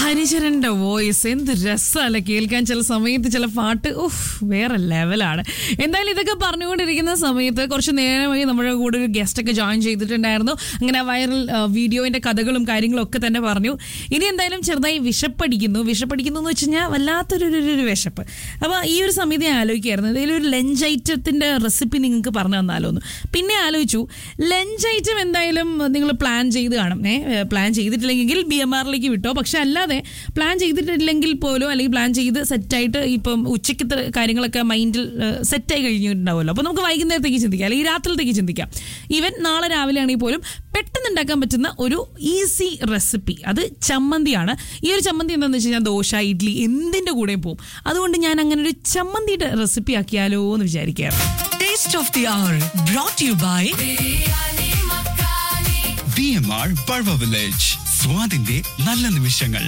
ഹരിചരന്റെ voice എന്ത് രസമല്ല കേൾക്കാൻ ചില സമയത്ത് ചില പാട്ട് ഉഫ് വേറെ ലെവലാണ് എന്തായാലും ഇതൊക്കെ പറഞ്ഞുകൊണ്ടിരിക്കുന്ന സമയത്ത് കുറച്ച് നേരമായി നമ്മുടെ കൂടെ ഒരു ഗസ്റ്റ് ഒക്കെ ജോയിൻ ചെയ്തിട്ടുണ്ടായിരുന്നു അങ്ങനെ വൈറൽ വീഡിയോന്റെ കഥകളും കാര്യങ്ങളും ഒക്കെ തന്നെ പറഞ്ഞു ഇനി എന്തായാലും ചെറുതായി വിശപ്പടിക്കുന്നു വിശപ്പടിക്കുന്നു എന്ന് വെച്ച് കഴിഞ്ഞാൽ വല്ലാത്തൊരു ഒരു- ഒരു- ഒരു വിശപ്പ് അപ്പോൾ ഈ ഒരു സമയത്ത് ഞാൻ ആലോചിക്കായിരുന്നു എന്തെങ്കിലും ഒരു ലഞ്ച് ഐറ്റത്തിന്റെ റെസിപ്പി നിങ്ങൾക്ക് പറഞ്ഞു തന്നാലോ എന്ന് പിന്നെ ആലോചിച്ചു ലഞ്ച് ഐറ്റം എന്തായാലും നിങ്ങൾ പ്ലാൻ ചെയ്ത് കാണും ഏ പ്ലാൻ ചെയ്തിട്ടില്ലെങ്കിൽ ബി എം ആറിലേക്ക് വിട്ടോ പക്ഷെ അല്ലാതെ പ്ലാൻ ചെയ്തിട്ടില്ലെങ്കിൽ പോലും അല്ലെങ്കിൽ പ്ലാൻ ചെയ്ത് സെറ്റായിട്ട് ഇപ്പം ഉച്ചയ്ക്കത്തെ കാര്യങ്ങളൊക്കെ മൈൻഡിൽ സെറ്റായി കഴിഞ്ഞിട്ടുണ്ടാവുമല്ലോ അപ്പോൾ നമുക്ക് വൈകുന്നേരത്തേക്ക് ചിന്തിക്കാം അല്ലെങ്കിൽ രാത്രിയിലത്തേക്ക് ചിന്തിക്കാം ഈവൻ നാളെ രാവിലെ ആണെങ്കിൽ പോലും പെട്ടെന്ന് ഉണ്ടാക്കാൻ പറ്റുന്ന ഒരു ഈസി റെസിപ്പി അത് ചമ്മന്തിയാണ് ഈ ഒരു ചമ്മന്തി എന്താണെന്ന് വെച്ച് കഴിഞ്ഞാൽ ദോശ ഇഡ്ഡലി എന്തിൻ്റെ കൂടെയും പോകും അതുകൊണ്ട് ഞാൻ അങ്ങനെ ഒരു ചമ്മന്തിയുടെ റെസിപ്പി ആക്കിയാലോ എന്ന് വിചാരിക്കുകയാണ് Taste of the Hour brought to you by B M R Barwa village സ്വാദിന്റെ നല്ല നിമിഷങ്ങൾ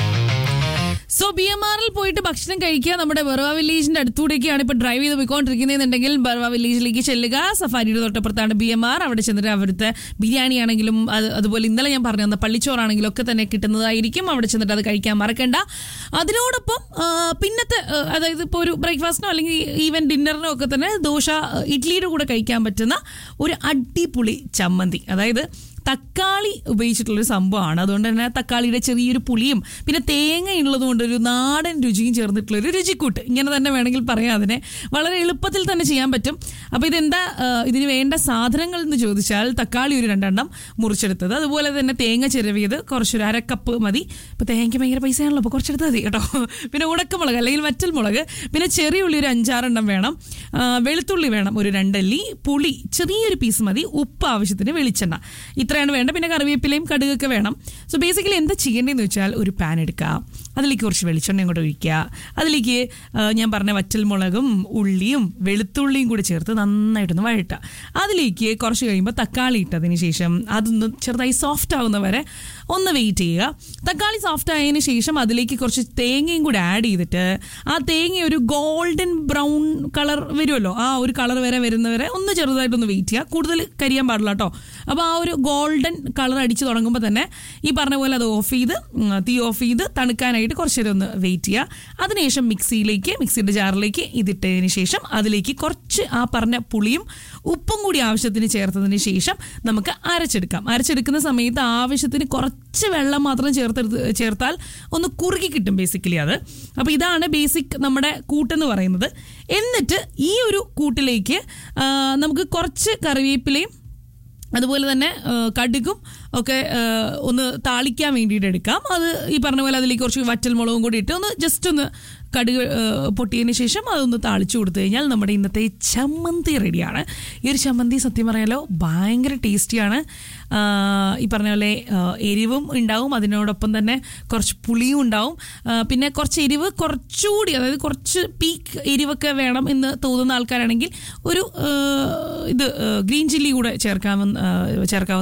സോ ബി എം ആറിൽ പോയിട്ട് ഭക്ഷണം കഴിക്കുക നമ്മുടെ ബർവ വില്ലേജിന്റെ അടുത്തൂടെയൊക്കെയാണ് ഇപ്പോൾ ഡ്രൈവ് ചെയ്ത് പോയിക്കൊണ്ടിരിക്കുന്നതെന്നുണ്ടെങ്കിൽ ബർവ വില്ലേജിലേക്ക് ചെല്ലുക സഫാരിയുടെ തൊട്ടപ്പുറത്താണ് ബി എം ആർ അവിടെ ചെന്നിട്ട് അവിടുത്തെ ബിരിയാണി ആണെങ്കിലും അത് അതുപോലെ ഇന്നലെ ഞാൻ പറഞ്ഞു തന്ന പള്ളിച്ചോറാണെങ്കിലും ഒക്കെ തന്നെ കിട്ടുന്നതായിരിക്കും അവിടെ ചെന്നിട്ട് അത് കഴിക്കാൻ മറക്കണ്ട അതിനോടൊപ്പം ആ, പിന്നത്തെ ആ, അതായത് ഇപ്പോൾ ഒരു ബ്രേക്ക്ഫാസ്റ്റിനോ അല്ലെങ്കിൽ ഈവൻ ഡിന്നറിനോ ഒക്കെ തന്നെ ദോശ ഇഡ്ഡലിയുടെ കൂടെ കഴിക്കാൻ പറ്റുന്ന ഒരു അടിപൊളി ചമ്മന്തി അതായത് തക്കാളി ഉപയോഗിച്ചിട്ടുള്ളൊരു സംഭവമാണ് അതുകൊണ്ട് തന്നെ തക്കാളിയുടെ ചെറിയൊരു പുളിയും പിന്നെ തേങ്ങ ഉള്ളത് കൊണ്ട് ഒരു നാടൻ രുചിയും ചേർന്നിട്ടുള്ള ഒരു രുചിക്കൂട്ട് ഇങ്ങനെ തന്നെ വേണമെങ്കിൽ പറയാം അതിനെ വളരെ എളുപ്പത്തിൽ തന്നെ ചെയ്യാൻ പറ്റും അപ്പോൾ ഇതെന്താ ആ, ഇതിന് വേണ്ട സാധനങ്ങൾ എന്ന് ചോദിച്ചാൽ തക്കാളി ഒരു രണ്ടെണ്ണം മുറിച്ചെടുത്തത് അതുപോലെ തന്നെ തേങ്ങ ചിരവിയത് കുറച്ചൊരു അരക്കപ്പ് മതി ഇപ്പോൾ തേങ്ങയ്ക്ക് ഭയങ്കര പൈസയാണല്ലോ അപ്പോൾ കുറച്ചെടുത്താൽ മതി കേട്ടോ പിന്നെ ഉണക്കമുളക് അല്ലെങ്കിൽ വറ്റൽ മുളക് പിന്നെ ചെറിയ ഉള്ളി ഒരു അഞ്ചാറെണ്ണം വേണം ആ, വെളുത്തുള്ളി വേണം ഒരു രണ്ടല്ലി പുളി ചെറിയൊരു പീസ് മതി ഉപ്പ് ആവശ്യത്തിന് വെളിച്ചെണ്ണ ഇത്രയാണ് വേണ്ട പിന്നെ കറിവേപ്പിലയും കടുകൊക്കെ വേണം സോ ബേസിക്കലി എന്താ ചെയ്യേണ്ടതെന്ന് വെച്ചാൽ ഒരു പാൻ എടുക്കുക അതിലേക്ക് കുറച്ച് വെളിച്ചെണ്ണ ഇങ്ങോട്ട് ഒഴിക്കുക അതിലേക്ക് ആ, ഞാൻ പറഞ്ഞ വറ്റൽ മുളകും ഉള്ളിയും വെളുത്തുള്ളിയും കൂടി ചേർത്ത് നന്നായിട്ടൊന്ന് വഴട്ടുക അതിലേക്ക് കുറച്ച് കഴിയുമ്പോൾ തക്കാളി ഇട്ടതിന് ശേഷം അതൊന്ന് ചെറുതായി സോഫ്റ്റ് ആവുന്ന വരെ ഒന്ന് വെയിറ്റ് ചെയ്യുക തക്കാളി സോഫ്റ്റ് ആയതിനു ശേഷം അതിലേക്ക് കുറച്ച് തേങ്ങയും കൂടി ആഡ് ചെയ്തിട്ട് ആ തേങ്ങ ഒരു ഗോൾഡൻ ബ്രൗൺ കളർ വരുമല്ലോ ആ ഒരു കളർ വരെ വരുന്നവരെ ഒന്ന് ചെറുതായിട്ടൊന്ന് വെയിറ്റ് ചെയ്യുക കൂടുതൽ കരിയാൻ പാടില്ല കേട്ടോ അപ്പോൾ ആ ഒരു ഗോൾഡൻ കളർ അടിച്ച് തുടങ്ങുമ്പോൾ തന്നെ ഈ പറഞ്ഞ പോലെ അത് ഓഫ് ചെയ്ത് ഉം, തീ ഓഫ് ചെയ്ത് തണുക്കാനായിട്ട് കുറച്ച് നേരം ഒന്ന് വെയിറ്റ് ചെയ്യുക അതിനുശേഷം മിക്സിയിലേക്ക് മിക്സിയുടെ ജാറിലേക്ക് ഇതിട്ടതിന് ശേഷം അതിലേക്ക് കുറച്ച് ആ പറഞ്ഞ പുളിയും ഉപ്പും കൂടി ആവശ്യത്തിന് ചേർത്തതിന് ശേഷം നമുക്ക് അരച്ചെടുക്കാം അരച്ചെടുക്കുന്ന സമയത്ത് ആവശ്യത്തിന് കുറച്ച് വെള്ളം മാത്രം ചേർത്തെടുത്ത് ചേർത്താൽ ഒന്ന് കുറുകി കിട്ടും ബേസിക്കലി അത് അപ്പോൾ ഇതാണ് ബേസിക് നമ്മുടെ കൂട്ടെന്ന് പറയുന്നത് എന്നിട്ട് ഈ ഒരു കൂട്ടിലേക്ക് ആ, നമുക്ക് കുറച്ച് കറിവേപ്പിലയും അതുപോലെ തന്നെ ആ, കടുകും ഒക്കെ ആ, ഒന്ന് താളിക്കാൻ വേണ്ടിയിട്ട് എടുക്കാം അത് ഈ പറഞ്ഞ പോലെ അതിലേക്ക് കുറച്ച് വറ്റൽ മുളകും കൂടി ഇട്ട് ഒന്ന് ജസ്റ്റ് ഒന്ന് കടുക് ആ, പൊട്ടിയതിന് ശേഷം അതൊന്ന് താളിച്ചു കൊടുത്തു കഴിഞ്ഞാൽ നമ്മുടെ ഇന്നത്തെ ചമ്മന്തി റെഡിയാണ് ഈ ഒരു ചമ്മന്തി സത്യം പറയാലോ ഭയങ്കര ടേസ്റ്റിയാണ് ആ, ഈ പറഞ്ഞ പോലെ ആ, എരിവും ഉണ്ടാവും അതിനോടൊപ്പം തന്നെ കുറച്ച് പുളിയും ഉണ്ടാവും ആ, പിന്നെ കുറച്ച് എരിവ് കുറച്ചുകൂടി അതായത് കുറച്ച് പീക്ക് എരിവൊക്കെ വേണം എന്ന് തോന്നുന്ന ആൾക്കാരാണെങ്കിൽ ഒരു ആ, ഇത് ഗ്രീൻ ചില്ലി കൂടെ ചേർക്കാമെന്ന് ആ, ചേർക്കാവുന്ന